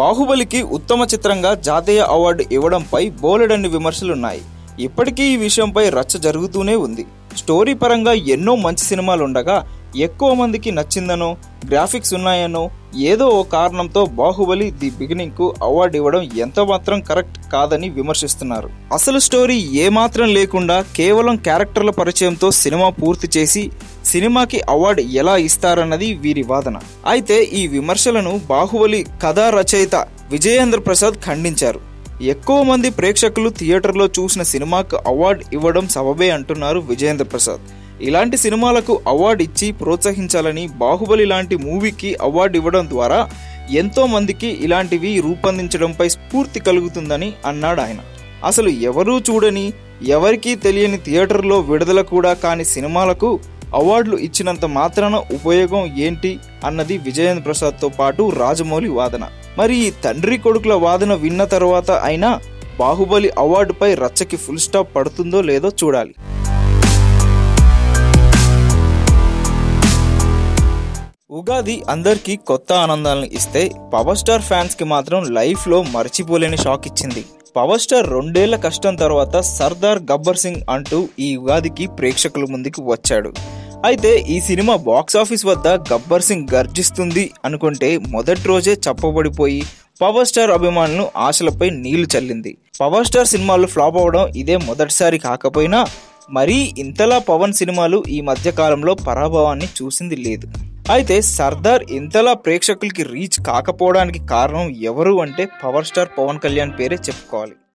బాహుబలికి ఉత్తమ చిత్రంగా జాతీయ అవార్డు ఇవ్వడంపై బోలెడన్ని విమర్శలున్నాయి ఇప్పటికీ ఈ విషయంపై రచ్చ జరుగుతూనే ఉంది స్టోరీ పరంగా ఎన్నో మంచి సినిమాలు ఉండగా ఎక్కువ మందికి నచ్చిందనో గ్రాఫిక్స్ ఉన్నాయనో ఏదో ఓ కారణంతో బాహుబలి ది బిగినింగ్ కు అవార్డు ఇవ్వడం ఎంత మాత్రం కరెక్ట్ కాదని విమర్శిస్తున్నారు అసలు స్టోరీ ఏమాత్రం లేకుండా కేవలం క్యారెక్టర్ల పరిచయంతో సినిమా పూర్తి చేసి సినిమాకి అవార్డు ఎలా ఇస్తారన్నది వీరి వాదన అయితే ఈ విమర్శలను బాహుబలి కథా రచయిత విజయేంద్ర ప్రసాద్ ఖండించారు ఎక్కువ మంది ప్రేక్షకులు థియేటర్లో చూసిన సినిమాకు అవార్డు ఇవ్వడం సబబే అంటున్నారు విజయేంద్ర ప్రసాద్ ఇలాంటి సినిమాలకు అవార్డు ఇచ్చి ప్రోత్సహించాలని బాహుబలి లాంటి మూవీకి అవార్డు ఇవ్వడం ద్వారా ఎంతో మందికి ఇలాంటివి రూపొందించడంపై స్ఫూర్తి కలుగుతుందని అన్నాడు ఆయన అసలు ఎవరూ చూడని ఎవరికీ తెలియని థియేటర్లో విడుదల కూడా కాని సినిమాలకు అవార్డులు ఇచ్చినంత మాత్రాన ఉపయోగం ఏంటి అన్నది విజయేంద్ర ప్రసాద్తో పాటు రాజమౌళి వాదన మరి ఈ తండ్రి కొడుకుల వాదన విన్న తర్వాత అయినా బాహుబలి అవార్డుపై రచ్చకి ఫుల్ స్టాప్ పడుతుందో లేదో చూడాలి ఉగాది అందరికీ కొత్త ఆనందాలను ఇస్తే పవర్ స్టార్ ఫ్యాన్స్ కి మాత్రం లైఫ్ లో మర్చిపోలేని షాక్ ఇచ్చింది పవర్ స్టార్ రెండేళ్ల కష్టం తర్వాత సర్దార్ గబ్బర్ సింగ్ అంటూ ఈ ఉగాదికి ప్రేక్షకుల ముందుకు వచ్చాడు అయితే ఈ సినిమా బాక్స్ ఆఫీస్ వద్ద గబ్బర్ సింగ్ గర్జిస్తుంది అనుకుంటే మొదటి రోజే చప్పబడిపోయి పవర్ స్టార్ అభిమానులు ఆశలపై నీళ్లు చల్లింది పవర్ స్టార్ సినిమాలు ఫ్లాప్ అవడం ఇదే మొదటిసారి కాకపోయినా మరీ ఇంతలా పవన్ సినిమాలు ఈ మధ్య కాలంలో పరాభవాన్ని చూసింది లేదు అయితే సర్దార్ ఇంతలా ప్రేక్షకులకి రీచ్ కాకపోవడానికి కారణం ఎవరు అంటే పవర్ స్టార్ పవన్ కళ్యాణ్ పేరే చెప్పుకోవాలి